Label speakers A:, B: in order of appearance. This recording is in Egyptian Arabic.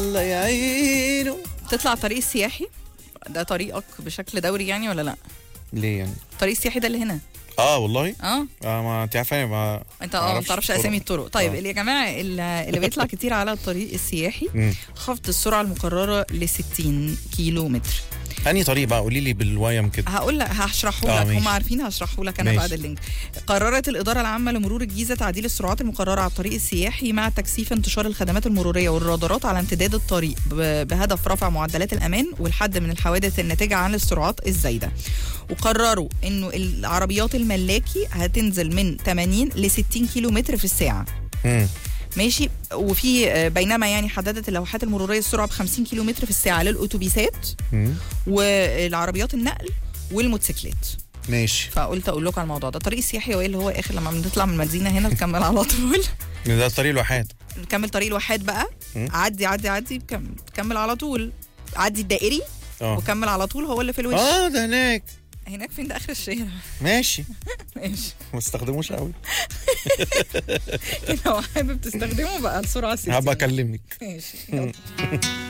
A: الله يعينه
B: تطلع الطريق السياحي ده طريقك بشكل دوري يعني ولا لا
A: ليه يعني
B: الطريق السياحي ده اللي هنا
A: اه والله
B: اه
A: اه ما انت عارفه ما
B: انت اه ما
A: معرفش
B: بتعرفش
A: الطرق.
B: اسامي الطرق طيب
A: آه.
B: اللي يا جماعه اللي اللي بيطلع كتير على الطريق السياحي
A: مم.
B: خفض السرعه المقرره ل 60 كيلو متر
A: انهي طريق بقى قولي لي بالوايم كده
B: هقول لك هشرحه
A: آه،
B: لك هم
A: ماشي.
B: عارفين هشرحه لك انا
A: ماشي.
B: بعد اللينك قررت الاداره العامه لمرور الجيزه تعديل السرعات المقرره على الطريق السياحي مع تكثيف انتشار الخدمات المروريه والرادارات على امتداد الطريق ب- بهدف رفع معدلات الامان والحد من الحوادث الناتجه عن السرعات الزايده وقرروا انه العربيات الملاكي هتنزل من 80 ل 60 كيلو متر في الساعه
A: مم.
B: ماشي وفي آه، بينما يعني حددت اللوحات المروريه السرعه ب 50 كيلو متر في الساعه للاتوبيسات
A: مم.
B: والعربيات النقل والموتوسيكلات
A: ماشي
B: فقلت اقول لكم على الموضوع ده الطريق السياحي هو إيه اللي هو اخر لما بنطلع من المدينه هنا نكمل على طول
A: ده الطريق الوحيد
B: نكمل طريق الواحات بقى
A: مم.
B: عدي عدي عدي كم- كمل على طول عدي الدائري
A: اه
B: وكمل على طول هو اللي في الوش
A: اه ده هناك
B: هناك فين ده اخر الشارع
A: ماشي
B: ماشي
A: ما استخدموش قوي
B: لو حابب تستخدمه بقى السرعه 60
A: هبقى اكلمك
B: ماشي يلا.